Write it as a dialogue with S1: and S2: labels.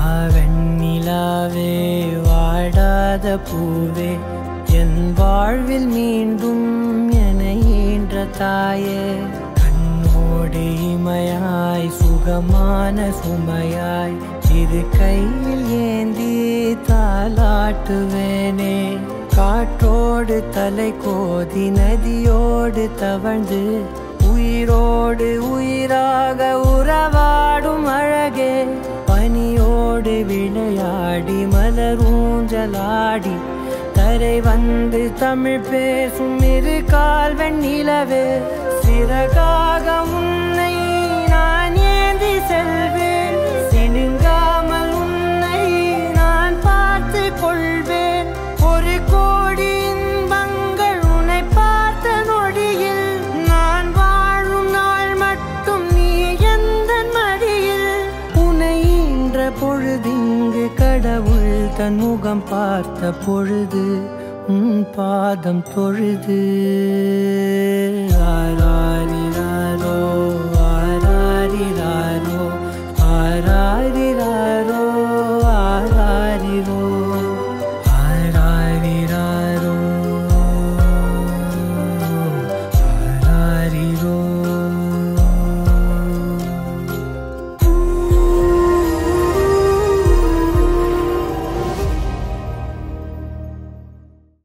S1: வெண்ணிலாவே வாடாத பூவே என் வாழ்வில் மீண்டும் என ஈன்ற தாயே கண்ணோடு இமையாய் சுகமான சுமையாய் இது கையில் ஏந்தி தாலாட்டுவேனே காற்றோடு தலை கோதி நதியோடு தவழ்ந்து உயிரோடு உயிராக உறவாடும் அழகே பனியோடு விளையாடி மலர் ஊஞ்சலாடி தரை வந்து தமிழ் பேசும் இரு கால் வெண்ணிலவே சிறகாக உன்னை நான் ஏந்தி செல்வேன் சினுங்காமல் உன்னை நான் பார்த்து கொள்வேன் ஒரு கோடி இன்பங்கள் உன்னை பார்த்த நொடியில் நான் வாழும் நாள் மட்டும் நீ எந்த மடியில் உன்னை ஈன்ற பொழுதிங்கு கடவுள் தன் முகம் பார்த்த பொழுது உன் பாதம் தொழுது